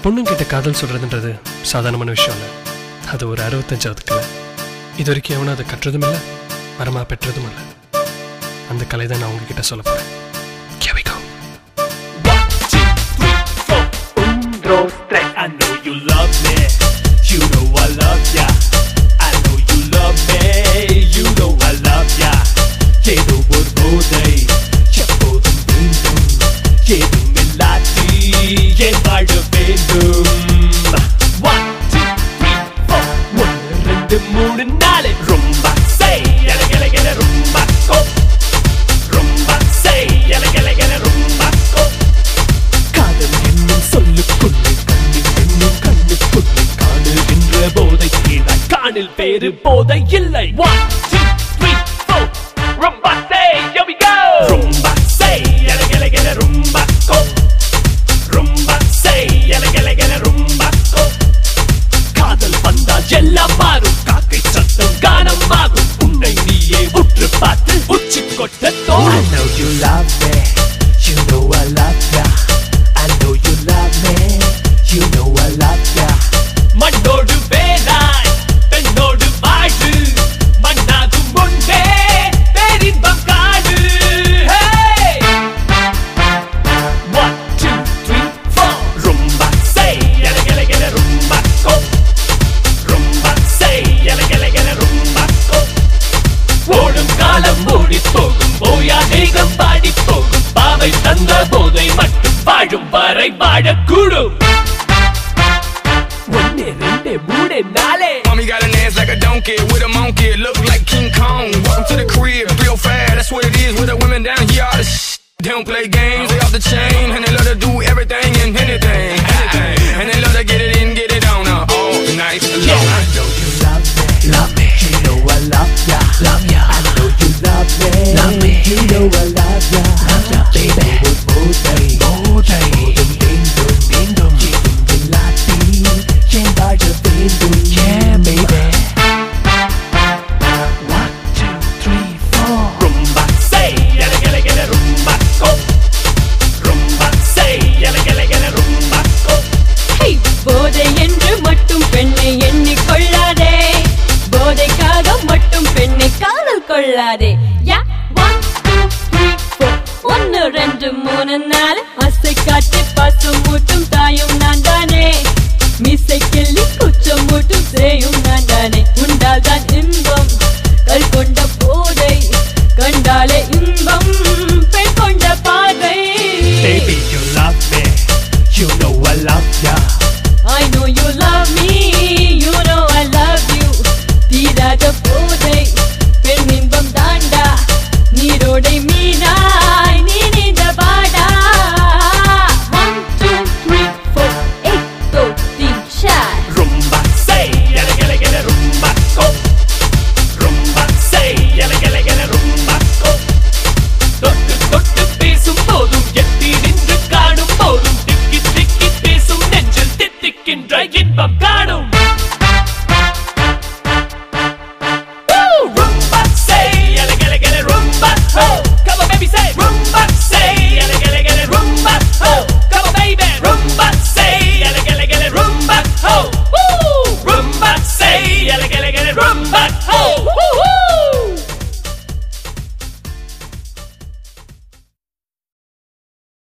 பொண்ணுங்கிட்ட காதல் சொல்றதுன்றது சாதாரணமான விஷயம் இல்லை அது ஒரு அறுபத்தஞ்சாவதுக்குல இது வரைக்கும் எவனும் அதை கற்றதும் இல்லை வரமா பெற்றதும் இல்லை அந்த கலை தான் நான் உங்ககிட்ட சொல்ல போறேன் Here we go. One, two, three, four. Un, dos, tres. I know you love me. You know I love ya. I know you love me. You know I love ya. ஏதோ ஒரு போதை எப்போதும் வேண்டும் ஏதும் இல்லாட்டி என் வாழ வேண்டும் One, two, three, four. ஒன்று, ரெண்டு, மூணு, நாலு. ரொம்ப say, எல, எல, எல, ரொம்ப கோ. ரொம்ப say, எல, எல, எல, ரொம்ப கோ. காதல் என்னும் சொல்லுக்குள்ளே கண்ணில் என்னும் கண்ணுக்குள்ளே காணுகின்ற போதை கீழாய் காணில் வேறு போதை இல்லை One, two, three, four. ரொம்ப say, here we go. ரொம்ப say, எல, எல, எல, ரொம்ப கோ. ரொம்ப say, எல, எல, எல, ரொம்ப கோ. காதல் வந்தால் எல்லாம் மாறும் காக்கை சத்தம் காணமாகும் உன்னை நீயே உற்று பார்த்து உச்சி கொட்ட தோணும் I know you love me You know I love ya I know you love me You know I love ya மண்ணோடு வேலாய் பெண்ணோடு வாழு மண்ணாகும் முன்பே பேரின்பம் காடு Hey! One, two, three, four. Rumba, say, yalla, yalla, yalla, rumba, go. Rumba, say, yalla, yalla, yalla, rumba, go. ஓடும் காலம் ஓடி போகும் ஓயா தேகம் பாடி போகும் பாவை தந்த போதை மட்டும் வாழும் வரை வாழக்கூடும் ஒன்னு ரெண்டு மூணு நாளே Mommy got an ass like a donkey with a monkey, look like King Kong. Welcome to the crib, real fast, that's what it is with the women down here. All the sh- they don't play games, they off the chain, and they love to do everything and anything, anything. And they love to get it in, get it on uh, all night long. I know you love me, love me. You know I love ya, love ya. I know you love me, love me. You know I love ya, love ya, baby. போதை, போதை, போதும் வேண்டும், வேண்டும். ஏதும் இல்லாட்டி என் வாழ வேண்டும், yeah, baby. One, two, three, four. Rumba, say, yalla, yalla, yalla, rumba, go. Rumba, say, yalla, yalla, yalla, rumba, go. High, போதை என்று மட்டும் பெண்ணை எண்ணிக் கொள்ளாதே போதைக்காக மட்டும் பெண்ணை காதல் கொள்ளாதே யா ஒன் டூ த்ரீ ஃபோர் ஒன்னு ரெண்டு மூணு நாலு அசை காட்டி பாசம் மூட்டும் தாயும் நான் தானே மீசை கிள்ளி குச்சம் மூட்டும் சேயும் நான் தானே உண்டால் தான் இன்பம் கல் கொண்ட